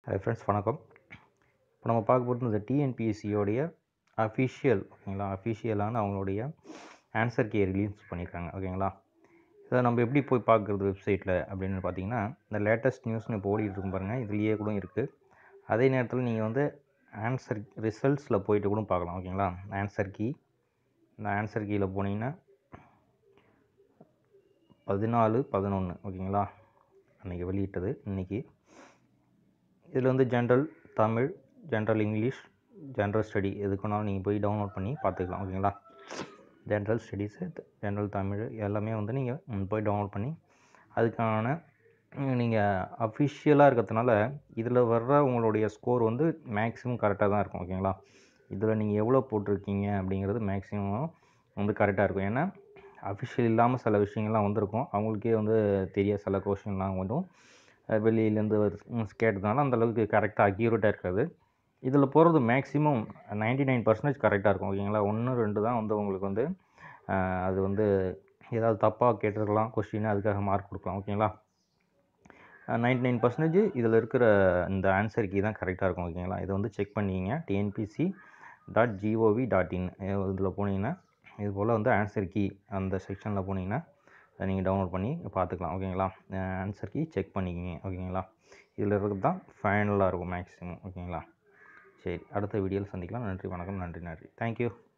hi friends வணக்கம் இப்போ நம்ம பார்க்க போகிறது இந்த டிஎன்பிஎஸ்சியோடைய அஃபிஷியல் ஓகேங்களா அஃபிஷியலான அவங்களுடைய ஆன்சர் கே ரிலீஸ் பண்ணியிருக்காங்க ஓகேங்களா இதை நம்ம எப்படி போய் பார்க்குறது வெப்சைட்டில் அப்படின்னு பார்த்தீங்கன்னா இந்த லேட்டஸ்ட் நியூஸ்னு இப்போ ஓடிட்டு இருக்கும் பாருங்கள் இதுலேயே கூட இருக்குது அதே நேரத்தில் நீங்கள் வந்து ஆன்சர் ரிசல்ட்ஸில் போயிட்டு கூட பார்க்கலாம் ஓகேங்களா ஆன்சர் கீ இந்த ஆன்சர் கீயில் போனீங்கன்னா பதினாலு பதினொன்று ஓகேங்களா அன்றைக்கி வெளியிட்டது இன்றைக்கி இதில் வந்து general Tamil general English general study எதுக்குனாலும் நீங்கள் போய் டவுன்லோட் பண்ணி பார்த்துக்கலாம் ஓகேங்களா ஜென்ரல் ஸ்டடீஸு ஜென்ரல் தமிழ் எல்லாமே வந்து நீங்கள் போய் டவுன்லோட் பண்ணி அதுக்கான நீங்கள் அஃபிஷியலாக இருக்கிறதுனால இதில் வர்ற உங்களுடைய ஸ்கோர் வந்து மேக்ஸிமம் கரெக்டாக தான் இருக்கும் ஓகேங்களா இதில் நீங்கள் எவ்வளோ போட்டிருக்கீங்க அப்படிங்கிறது மேக்ஸிமம் வந்து கரெக்டாக இருக்கும் ஏன்னா அஃபிஷியல் இல்லாமல் சில விஷயங்கள்லாம் வந்திருக்கும் அவங்களுக்கே வந்து தெரிய சில கொஷின்லாம் வந்தும் வெளியிலேருந்து கேட்டதுனால அந்தளவுக்கு கரெக்டாக அக்யூரேட்டாக இருக்காது இதில் போகிறது மேக்ஸிமம் நைன்டி நைன் பர்சன்டேஜ் கரெக்டாக இருக்கும் ஓகேங்களா ஒன்று ரெண்டு தான் வந்து உங்களுக்கு வந்து அது வந்து ஏதாவது தப்பாக கேட்டிருக்கலாம் கொஸ்டின் அதுக்காக மார்க் கொடுக்கலாம் ஓகேங்களா நைன்டி நைன் பர்சன்டேஜ் இதில் இருக்கிற இந்த ஆன்சர் கீ தான் கரெக்டாக இருக்கும் ஓகேங்களா இதை வந்து செக் பண்ணிக்கிங்க TNPSC dot gov dot in இதில் போனீங்கன்னா இது போல் வந்து ஆன்சர் கீ அந்த செக்ஷனில் போனீங்கன்னா அதை நீங்கள் டவுன்லோட் பண்ணி பார்த்துக்கலாம் ஓகேங்களா ஆன்சர் கீ செக் பண்ணிக்கிங்க ஓகேங்களா இதில் இருக்கிறது தான் ஃபைனலாக இருக்கும் மேக்ஸிமம் ஓகேங்களா சரி அடுத்த வீடியோவில் சந்திக்கலாம் நன்றி வணக்கம் நன்றி நன்றி தேங்க்யூ